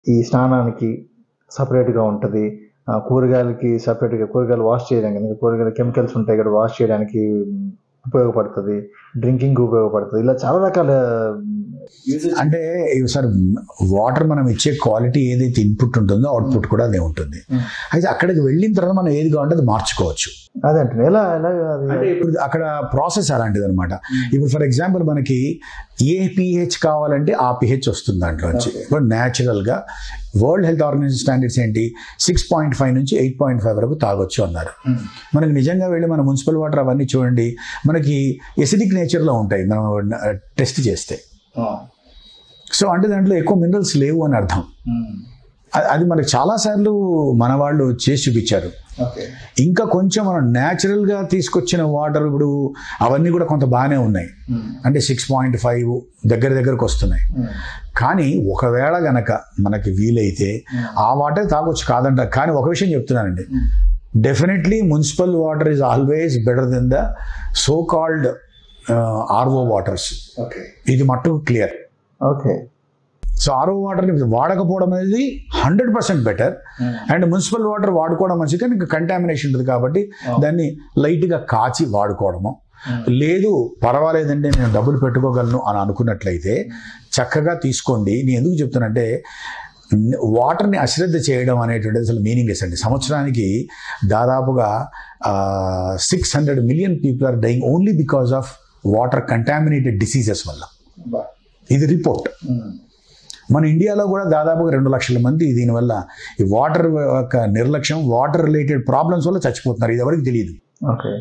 ఈ స్నానానికి సపరేట్గా ఉంటుంది కూరగాయలకి సపరేట్గా కూరగాయలు వాష్ చేయడానికి కూరగాయల కెమికల్స్ ఉంటాయి కదా వాష్ చేయడానికి ఉపయోగపడుతుంది డ్రింకింగ్ ఉపయోగపడుతుంది ఇలా చాలా రకాల అంటే సార్ వాటర్ మనం ఇచ్చే క్వాలిటీ ఏదైతే ఇన్పుట్ ఉంటుందో అవుట్పుట్ కూడా అదే ఉంటుంది Hmm. అయితే అక్కడికి వెళ్ళిన తర్వాత మనం ఏది కావాలంటే అది మార్చుకోవచ్చు అదే అంటే ఎలా ఎలా అది అంటే ఇప్పుడు అక్కడ ప్రాసెస్ అలాంటిది అనమాట ఇప్పుడు ఫర్ ఎగ్జాంపుల్ మనకి ఏ పిహెచ్ కావాలంటే ఆ పిహెచ్ వస్తుంది దాంట్లోంచి Okay. ఇప్పుడు న్యాచురల్గా వరల్డ్ హెల్త్ ఆర్గనైజేషన్ స్టాండర్డ్స్ ఏంటి సిక్స్ పాయింట్ ఫైవ్ నుంచి ఎయిట్ పాయింట్ ఫైవ్ వరకు తాగొచ్చు అన్నారు మనకి నిజంగా వెళ్ళి మన మున్సిపల్ వాటర్ అవన్నీ చూడండి మనకి ఎసిడిక్ నేచర్లో ఉంటాయి మనం టెస్ట్ చేస్తే సో అంటే దాంట్లో ఎక్కువ మినరల్స్ లేవు అని అర్థం అ- అది మనకి చాలాసార్లు మన వాళ్ళు చేసి చూపించారు ఓకే ఇంకా కొంచెం మనం న్యాచురల్గా తీసుకొచ్చిన వాటర్ ఇప్పుడు అవన్నీ కూడా కొంత బాగానే ఉన్నాయి అంటే సిక్స్ పాయింట్ ఫైవ్ దగ్గర దగ్గరకు వస్తున్నాయి కానీ ఒకవేళ గనక మనకి వీలైతే ఆ వాటర్ తాగొచ్చు కాదంట కానీ ఒక విషయం చెప్తున్నానండి definitely municipal water is always better then the so called RO waters okay ఇది మట్టుకు క్లియర్ ఓకే సో ఆర్ఓ వాటర్ని వాడకపోవడం అనేది hundred percent better and municipal water వాడుకోవడం మంచిది కానీ ఇంకా కంటామినేషన్ ఉంటుంది కాబట్టి దాన్ని లైట్గా కాచి వాడుకోవడము లేదు పర్వాలేదండి నేను డబ్బులు పెట్టుకోగలను అని అనుకున్నట్లయితే చక్కగా తీసుకోండి నేను ఎందుకు చెప్తానంటే వాటర్ని అశ్రద్ధ చేయడం అనేటువంటిది అసలు మీనింగ్లెస్ అండి సంవత్సరానికి దాదాపుగా six hundred million people are dying only because of water contaminated diseases వల్ల ఇది రిపోర్ట్ మన ఇండియాలో కూడా దాదాపుగా రెండు లక్షల మంది దీనివల్ల ఈ వాటర్ యొక్క నిర్లక్ష్యం వాటర్ రిలేటెడ్ ప్రాబ్లమ్స్ వల్ల చచ్చిపోతున్నారు ఇది ఎవరికి తెలియదు ఓకే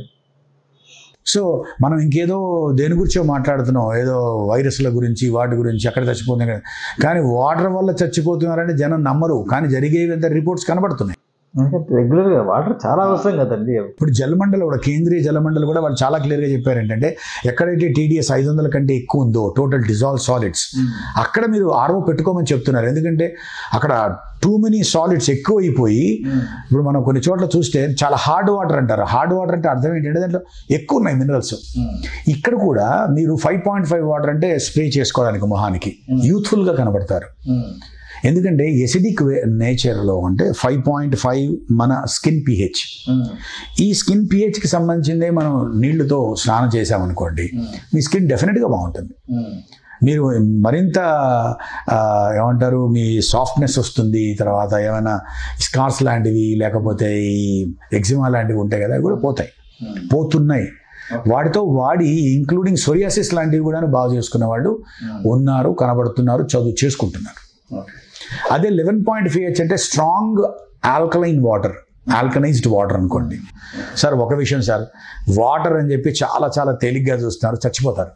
సో మనం ఇంకేదో దేని గురించో మాట్లాడుతున్నాం ఏదో వైరస్ల గురించి వాటి గురించి అక్కడ చచ్చిపోతుంది కానీ వాటర్ వల్ల చచ్చిపోతున్నారని జనం నమ్మరు కానీ జరిగేవి రిపోర్ట్స్ కనబడుతున్నాయి రెగ్యులర్గా వాటర్ చాలా అవసరం కదండి ఇప్పుడు జలమండలి కూడా కేంద్రీయ జలమండలి కూడా వాళ్ళు చాలా క్లియర్గా చెప్పారు ఏంటంటే ఎక్కడైతే టీడీఎస్ ఐదు వందల కంటే ఎక్కువ ఉందో టోటల్ డిజాల్వ్ సాలిడ్స్ అక్కడ మీరు ఆర్ఓ పెట్టుకోమని చెప్తున్నారు ఎందుకంటే అక్కడ టూ మెనీ సాలిడ్స్ ఎక్కువ అయిపోయి ఇప్పుడు మనం కొన్ని చోట్ల చూస్తే చాలా హార్డ్ వాటర్ అంటారు హార్డ్ వాటర్ అంటే అర్థం ఏంటంటే దాంట్లో ఎక్కువ ఉన్నాయి మినరల్స్ ఇక్కడ కూడా మీరు ఫైవ్ పాయింట్ ఫైవ్ వాటర్ అంటే స్ప్రే చేసుకోవడానికి మొహానికి యూత్ఫుల్గా కనబడతారు ఎందుకంటే ఎసిడిక్ నేచర్లో అంటే ఫైవ్ పాయింట్ ఫైవ్ మన స్కిన్ పిహెచ్ ఈ స్కిన్ పిహెచ్కి సంబంధించిందే మనం నీళ్లతో స్నానం చేసామనుకోండి మీ స్కిన్ డెఫినెట్గా బాగుంటుంది మీరు మరింత ఆ, ఏమంటారు మీ సాఫ్ట్నెస్ వస్తుంది తర్వాత ఏమైనా స్కార్స్ లాంటివి లేకపోతే ఈ ఎగ్జిమా లాంటివి ఉంటాయి కదా అవి కూడా పోతాయి పోతున్నాయి వాటితో వాడి ఇంక్లూడింగ్ సోరియాసిస్ లాంటివి కూడా బాగా చేసుకున్న వాళ్ళు ఉన్నారు కనబడుతున్నారు చదువు చేసుకుంటున్నారు అదే లెవెన్ పాయింట్ ఫైవ్ అంటే strong alkaline water alkalised water అనుకోండి సార్ ఒక విషయం సార్ వాటర్ అని చెప్పి చాలా చాలా తేలిగ్గా చూస్తున్నారు చచ్చిపోతారు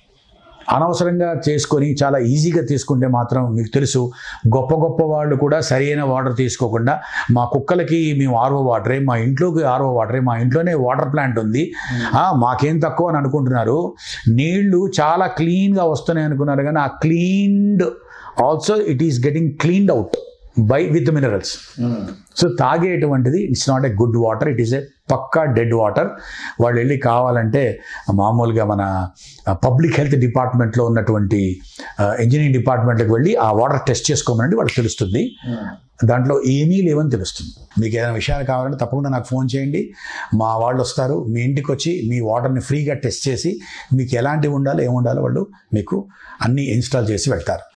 అనవసరంగా చేసుకొని చాలా ఈజీగా తీసుకుంటే మాత్రం మీకు తెలుసు గొప్ప గొప్ప వాళ్ళు కూడా సరైన వాటర్ తీసుకోకుండా మా కుక్కలకి మేము ఆర్ఓ వాటరే మా ఇంట్లోకి ఆర్ఓ వాటరే మా ఇంట్లోనే వాటర్ ప్లాంట్ ఉంది ఆ, మాకేం తక్కువ అని అనుకుంటున్నారు నీళ్లు చాలా క్లీన్గా వస్తున్నాయి అనుకున్నారు కానీ ఆ cleaned also it is getting cleaned out by with minerals so తాగేటువంటిది it's not a good water it is a పక్కా డెడ్ వాటర్ వాళ్ళు వెళ్ళి కావాలంటే మామూలుగా మన పబ్లిక్ హెల్త్ డిపార్ట్మెంట్లో ఉన్నటువంటి ఇంజనీరింగ్ డిపార్ట్మెంట్కి వెళ్ళి ఆ వాటర్ టెస్ట్ చేసుకోమనండి వాళ్ళకి తెలుస్తుంది దాంట్లో ఏమీ లేవని తెలుస్తుంది మీకు ఏదైనా విషయాలు కావాలంటే తప్పకుండా నాకు ఫోన్ చేయండి మా వాళ్ళు వస్తారు మీ ఇంటికి వచ్చి మీ వాటర్ని ఫ్రీగా టెస్ట్ చేసి మీకు ఎలాంటివి ఉండాలో ఏముండాలో వాళ్ళు మీకు అన్నీ ఇన్స్టాల్ చేసి వెళ్తారు